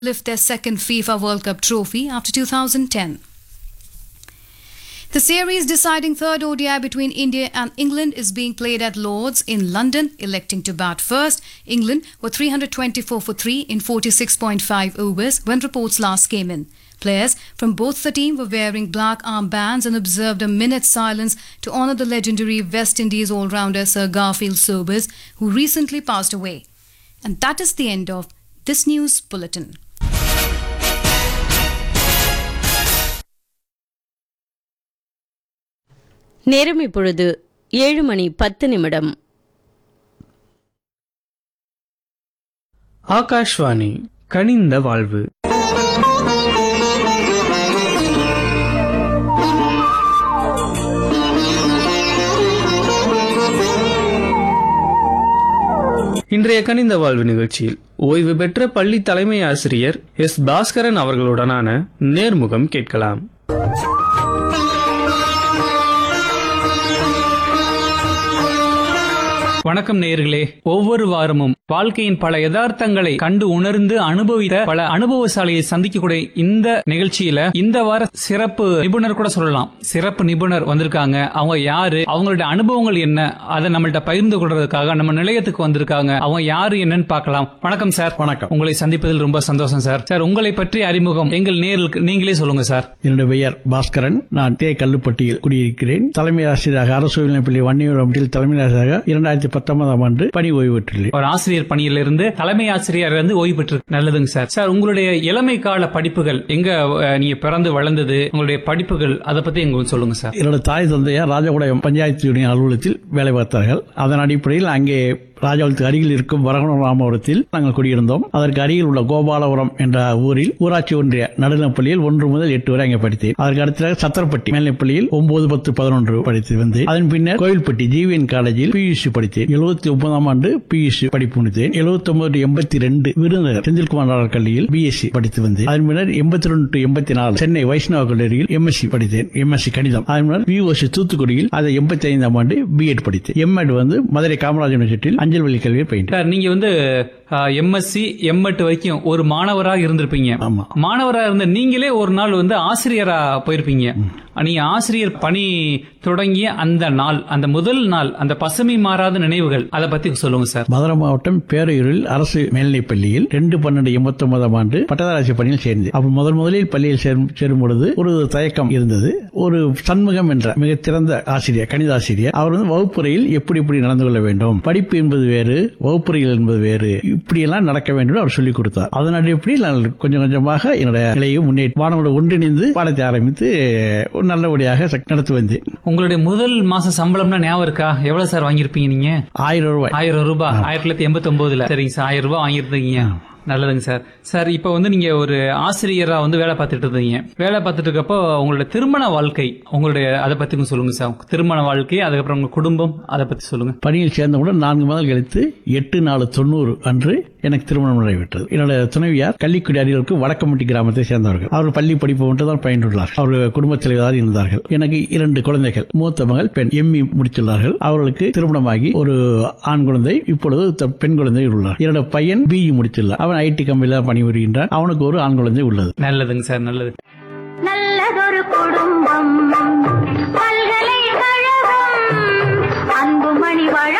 lift their second FIFA World Cup trophy after 2010. The series deciding third ODI between India and England is being played at Lords in London, electing to bat first. England were 324 for 3 in 46.5 overs when reports last came in. Players from both the team were wearing black armbands and observed a minute's silence to honour the legendary West Indies all-rounder Sir Garfield Sobers, who recently passed away. And that is the end of this news bulletin. நேரம் இப்பொழுது ஏழு மணி பத்து நிமிடம் ஆகாஷ்வாணி கனிந்த வாழ்வு இன்றைய கனிந்த வாழ்வு நிகழ்ச்சியில் ஓய்வு பெற்ற பள்ளி தலைமை ஆசிரியர் எஸ் பாஸ்கரன் அவர்களுடனான நேர்முகம் கேட்கலாம் வணக்கம் நேயர்களே ஒவ்வொரு வாரமும் வாழ்க்கையின் பல யதார்த்தங்களை கண்டு உணர்ந்து அனுபவித்த பல அனுபவசாலியை சந்திக்கக்கூடிய இந்த நிகழ்ச்சியில இந்த வார சிறப்பு நிபுணர் கூட சொல்லலாம் சிறப்பு நிபுணர் வந்திருக்காங்க அவங்க யாரு அவங்களுடைய அனுபவங்கள் என்ன அதை நம்மள்ட்ட பகிர்ந்து கொள்றதுக்காக நம்ம நிலையத்துக்கு வந்திருக்காங்க அவங்க யாரு என்னன்னு பார்க்கலாம் வணக்கம் சார் வணக்கம். உங்களை சந்திப்பதில் ரொம்ப சந்தோஷம் சார் சார் உங்களை பற்றி அறிமுகம் எங்கள் நேர்களுக்கு நீங்களே சொல்லுங்க சார் என்னுடைய பெயர் பாஸ்கரன் நான் தே கல்லுப்பட்டியில் குடியிருக்கிறேன் தலைமை ஆசிரியராக அரசு உயர்நிலைப்பள்ளி வன்னியூரம்பட்டியில் தலைமை ஆசிரியராக இரண்டாயிரத்தி பத்தொன்பதாம் ஆண்டு பணி ஓய்வு பெற்றுள்ளேன் ஒரு ஆசிரியர் பணியிலிருந்து தலைமை ஆசிரியர் இருந்து ஓய்வு பெற்று நல்லதுங்க சார் சார் உங்களுடைய இளமை கால படிப்புகள் எங்க அஹ், நீங்க பிறந்து வளர்ந்தது உங்களுடைய படிப்புகள் அதை பத்தி எங்களுக்கு சொல்லுங்க சார் என்னோட தாய் தந்தையார் ராஜகுடாயம் பஞ்சாயத்து யூனியன் அலுவலகத்தில் வேலை பார்த்தார்கள் அதன் அடிப்படையில் அங்கே ராஜாவளத்துக்கு அருகில் இருக்கும் வரகுணம் ராமபுரத்தில் நாங்கள் குடியிருந்தோம் அதற்கு அருகில் உள்ள கோபாலபுரம் என்ற ஊரில் ஊராட்சி ஒன்றிய நடுநிலைப்பள்ளியில் ஒன்று முதல் எட்டு வரை அங்கே படித்தேன் அதற்கு அடுத்ததாக சத்திரப்பட்டி மேல்நிலைப்பள்ளியில் ஒன்பது பத்து பதினொன்று படித்து வந்தேன் அதன் பின்னர் கோயில்பட்டி ஜிவிஎன் காலேஜில் பியூசி படித்தேன் எழுபத்தி ஒன்பதாம் ஆண்டு பியூசி படிப்பு முடித்தேன் எழுபத்தி ஒன்பது எண்பத்தி ரெண்டு விருதுநகர் செந்தில்குமார் நாடார் கல்வியில் பிஎஸ்சி படித்து வந்தேன் அதன் பின்னர் எண்பத்தி ரெண்டு டு எண்பத்தி நாலு சென்னை வைஷ்ணவ கல்லூரியில் எம்எஸ்சி படித்தேன் எம்எஸ்சி கணிதம் அதன் பின்னர் பியூசி தூத்துக்குடியில் அதை எண்பத்தி ஐந்தாம் ஆண்டு பிஎட் படித்தேன் எம்எட் வந்து மதுரை காமராஜ் யூனிவர்சிட்டியில் அஞ்சல் வழி கல்வியை பயின்றேன் சார் நீங்க வந்து எம்எஸ்சி எம்எட் வரைக்கும் ஒரு மாணவராக இருந்திருப்பீங்க ஆமா. மாணவராக இருந்த நீங்களே ஒரு நாள் வந்து ஆசிரியரா போயிருப்பீங்க நீங்க ஆசிரியர் பணி தொடங்கிய அந்த நாள் அந்த முதல் நாள் அந்த பசுமை மாறாத நினைவுகள் அதை பத்தி சொல்லுங்க சார் மதுரை மாவட்டம் பேரையூரில் அரசு மேல்நிலைப் பள்ளியில் ரெண்டு பன்னெண்டு எண்பத்தி ஒன்பதாம் ஆண்டு பட்டதாராசி பணியில் சேர்ந்தேன் அப்ப முதல் முதலில் பள்ளியில் சேரும் சேரும் பொழுது ஒரு தயக்கம் இருந்தது ஒரு சண்முகம் என்ற மிகச்சிறந்த ஆசிரியர் கணித ஆசிரியர் அவர் வந்து வகுப்புறையில் எப்படி எப்படி நடந்து கொள்ள வேண்டும் படிப்பு என்பது வேறு வகுப்புறையில் என்பது வேறு இப்படியெல்லாம் நடக்க வேண்டும் என்று அவர் சொல்லிக் கொடுத்தார் அதன் அடிப்படையில் நான் கொஞ்சம் கொஞ்சமாக என்னுடைய நிலையை முன்னேற்றி மாணவர்கள் ஒன்றிணைந்து பாடத்தை ஆரம்பித்து ஒரு நல்லபடியாக நடத்தி வந்தேன் உங்களுடைய முதல் மாச சம்பளம்னா ஞாபகம் இருக்கா எவ்வளவு சார் வாங்கியிருப்பீங்க நீங்க ஆயிரம் ரூபாய் ஆயிரம் ரூபாய் ஆயிரத்தி தொள்ளாயிரத்தி எண்பத்தி ஒன்பதுல சரிங்க சார் ஆயிரம் ரூபாய் வாங்கியிருந்தீங்க நல்லதுங்க சார் சார் இப்போ வந்து நீங்க ஒரு ஆசிரியரா வந்து வேலை பார்த்துட்டு இருந்தீங்க வேலை பார்த்துட்டு இருக்கப்போ உங்களுடைய திருமண வாழ்க்கை உங்களுடைய அதை பத்தி கொஞ்சம் சொல்லுங்க சார் திருமண வாழ்க்கை அதுக்கப்புறம் உங்க குடும்பம் அதை பத்தி சொல்லுங்க பணியில் சேர்ந்தவுடன் நான்கு மாதம் கழித்து எட்டு நாலு தொண்ணூறு அன்று எனக்கு திருமணம் நடைபெற்றது என்னோட துணைவியார் கள்ளிக்குடி அருகிலுக்கு வடக்கம்பட்டி கிராமத்தை சேர்ந்தவர்கள் அவர்கள் பள்ளி படிப்பு மட்டும் தான் பயின்றுள்ளார் அவர்கள் குடும்பத் தலைவராக இருந்தார்கள் எனக்கு இரண்டு குழந்தைகள் மூத்த மகள் பெண் எம்இ முடித்துள்ளார்கள் அவர்களுக்கு திருமணமாகி ஒரு ஆண் குழந்தை இப்பொழுது த- பெண் குழந்தை உள்ளார் என்னோட பையன் பிஇ முடித்துள்ளார் அவன் ஐடி கம்பெனியில் பணிபுரிகின்றான் அவனுக்கு ஒரு ஆண் குழந்தை உள்ளது நல்லதுங்க சார் நல்லது நல்லதொரு குடும்பம் பல்கலைக்கழகம் அன்புமணி வாழ